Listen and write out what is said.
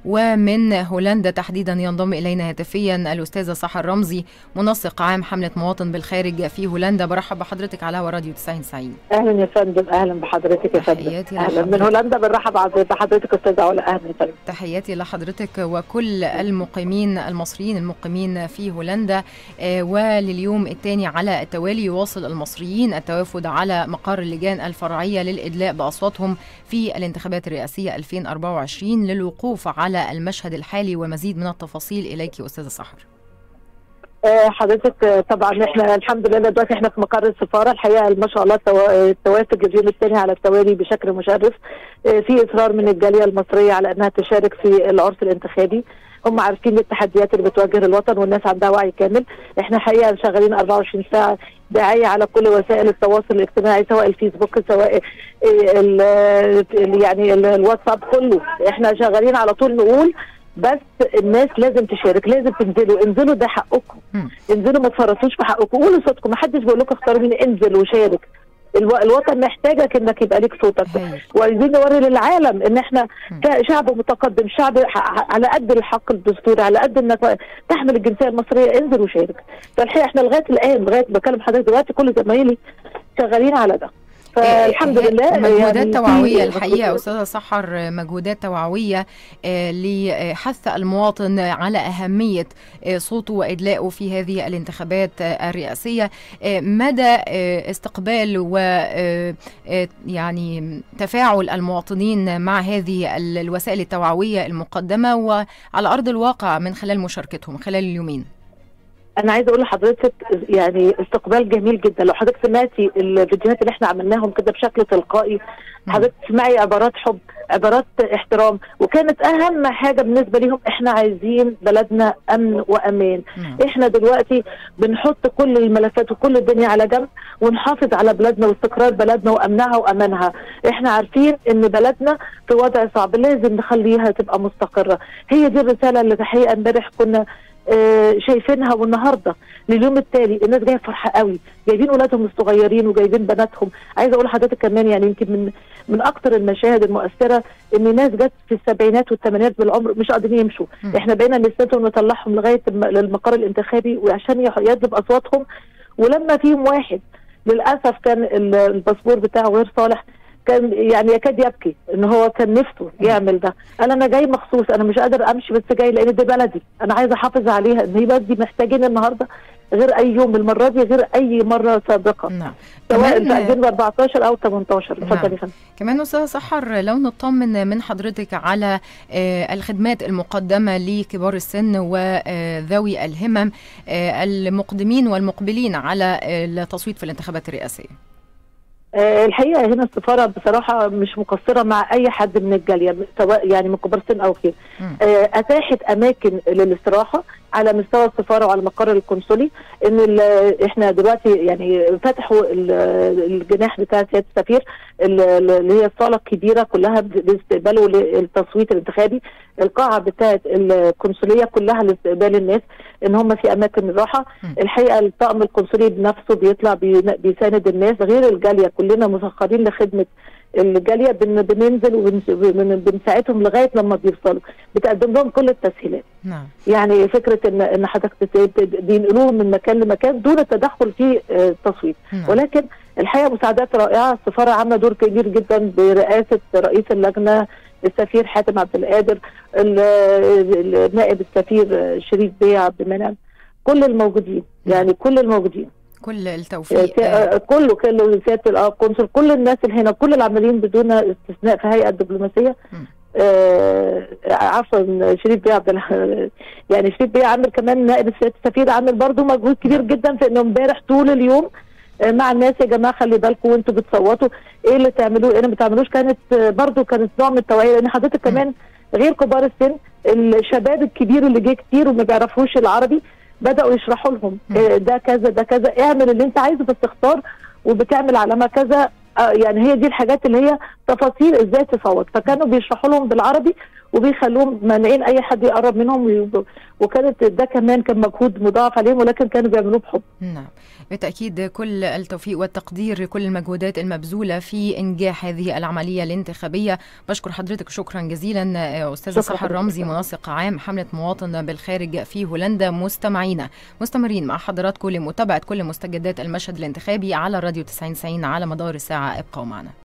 ومن هولندا تحديدا ينضم الينا هاتفيا الاستاذه سحر رمزي منسق عام حمله مواطن بالخارج في هولندا برحب بحضرتك على هوا راديو 90 90 اهلا يا فندم اهلا بحضرتك يا فندم تحياتي اهلا من لحضرتك. هولندا بنرحب بحضرتك استاذه علا اهلا يا فندم تحياتي لحضرتك وكل المقيمين المصريين المقيمين في هولندا آه، ولليوم الثاني على التوالي يواصل المصريين التوافد على مقر اللجان الفرعيه للادلاء باصواتهم في الانتخابات الرئاسيه 2024 للوقوف على المشهد الحالي ومزيد من التفاصيل اليك استاذه سحر. آه، حضرتك آه، طبعا احنا الحمد لله دلوقتي احنا في مقر السفاره الحقيقه ما شاء الله التوا- آه، التوافد لليوم الثاني على التوالي بشكل مشرف آه، في اصرار من الجاليه المصريه على انها تشارك في العرس الانتخابي هم عارفين التحديات اللي بتواجه الوطن والناس عندها وعي كامل احنا حقيقه شغالين 24 ساعه داعيه على كل وسائل التواصل الاجتماعي سواء الفيسبوك سواء آه، ال- ال- يعني ال- الواتساب كله احنا شغالين على طول نقول بس الناس لازم تشارك لازم تنزلوا انزلوا ده حقكم مم. انزلوا ما تفرطوش في حقكم قولوا صوتكم ما حدش بيقول لكم اختاروا مين انزل وشارك الو... الوطن محتاجك انك يبقى ليك صوتك هايل. وعايزين نوري للعالم ان احنا مم. ك- شعب متقدم شعب ح- على قد الحق الدستوري على قد انك تحمل الجنسيه المصريه انزل وشارك فالحقيقه احنا لغايه الان لغايه بكلم حضرتك دلوقتي كل زمايلي شغالين على ده فالحمد آه، لله مجهودات يعني توعويه في- الحقيقه استاذه سحر آه، مجهودات توعويه آه، لحث المواطن على اهميه آه، صوته وادلائه في هذه الانتخابات آه، الرئاسيه آه، مدى آه، استقبال و آه، آه، يعني تفاعل المواطنين مع هذه ال- الوسائل التوعويه المقدمه وعلى ارض الواقع من خلال مشاركتهم خلال اليومين انا عايزه اقول لحضرتك يعني استقبال جميل جدا لو حضرتك سمعتي الفيديوهات اللي احنا عملناهم كده بشكل تلقائي حضرتك تسمعي عبارات حب عبارات احترام وكانت اهم حاجه بالنسبه ليهم احنا عايزين بلدنا امن وامان نعم. احنا دلوقتي بنحط كل الملفات وكل الدنيا على جنب ونحافظ على بلدنا واستقرار بلدنا وامنها وامانها احنا عارفين ان بلدنا في وضع صعب لازم نخليها تبقى مستقره هي دي الرساله اللي الحقيقه امبارح كنا آه، شايفينها والنهارده لليوم التالي الناس جايه فرحه قوي جايبين اولادهم الصغيرين وجايبين بناتهم عايزه اقول لحضرتك كمان يعني يمكن من من اكتر المشاهد المؤثره ان ناس جت في السبعينات والثمانينات بالعمر مش قادرين يمشوا مم. احنا بقينا نستنهم ونطلعهم لغايه الم- للمقر الانتخابي وعشان يح- يجلب اصواتهم ولما فيهم واحد للاسف كان ال- الباسبور بتاعه غير صالح كان يعني يكاد يبكي ان هو كان نفسه يعمل ده قال انا جاي مخصوص انا مش قادر امشي بس جاي لان دي بلدي انا عايزه احافظ عليها ان هي بلدي محتاجين النهارده غير اي يوم المره دي غير اي مره سابقه نعم سواء في كمان- 2014 او 18 اتفضل يا فندم كمان استاذه سحر لو نطمن من حضرتك على آه، الخدمات المقدمه لكبار السن وذوي الهمم آه، المقدمين والمقبلين على آه، التصويت في الانتخابات الرئاسيه آه، الحقيقه هنا السفاره بصراحه مش مقصره مع اي حد من الجاليه سواء يعني من كبار السن او غيره مم. آه، اتاحت اماكن للاستراحه على مستوى السفاره وعلى المقر القنصلي ان ال- احنا دلوقتي يعني فتحوا ال- الجناح بتاع سياده السفير ال- ال- اللي هي الصاله الكبيره كلها لاستقباله للتصويت الانتخابي القاعه بتاعه القنصليه كلها لاستقبال الناس ان هم في اماكن الراحه مم. الحقيقه الطاقم القنصلي بنفسه بيطلع بين- بيساند الناس غير الجاليه كلنا مسخرين لخدمه الجاليه بن بننزل وبنساعدهم لغايه لما بيوصلوا بتقدم لهم كل التسهيلات نعم يعني فكره ان ان حضرتك تت- بينقلوهم من مكان لمكان دون التدخل في آه، التصويت نعم. ولكن الحقيقه مساعدات رائعه السفاره عامله دور كبير جدا برئاسه رئيس اللجنه السفير حاتم عبد القادر ال- ال- نائب السفير شريف بيه عبد المنعم كل الموجودين يعني كل الموجودين كل آه، التوفيق سي- آه، آه، كله كله سياده القنصل كل الناس اللي هنا كل العاملين بدون استثناء في هيئه الدبلوماسيه مم. آه عفوا شريف بيه عبد الح- يعني شريف بيه عامل كمان نائب سياده السفير عامل برضه مجهود كبير جدا في انه امبارح طول اليوم آه، مع الناس يا جماعه خلي بالكم وانتوا بتصوتوا ايه اللي تعملوه ايه اللي ما تعملوش كانت آه، برضه كانت نوع من التوعيه لان حضرتك كمان غير كبار السن الشباب الكبير اللي جه كتير وما بيعرفوش العربي بداوا يشرحوا لهم مم. آه، ده كذا ده كذا اعمل اللي انت عايزه بس اختار وبتعمل علامه كذا آه، يعني هي دي الحاجات اللي هي تفاصيل ازاي تصوت فكانوا بيشرحوا لهم بالعربي وبيخلوهم مانعين اي حد يقرب منهم وكانت ده كمان كان مجهود مضاعف عليهم ولكن كانوا بيعملوه بحب نعم بالتأكيد كل التوفيق والتقدير لكل المجهودات المبذولة في إنجاح هذه العملية الانتخابية بشكر حضرتك شكرا جزيلا أستاذة سحر رمزي منسق عام حملة مواطن بالخارج في هولندا مستمعينا مستمرين مع حضراتكم لمتابعة كل مستجدات المشهد الانتخابي على راديو 90 على مدار الساعة ابقوا معنا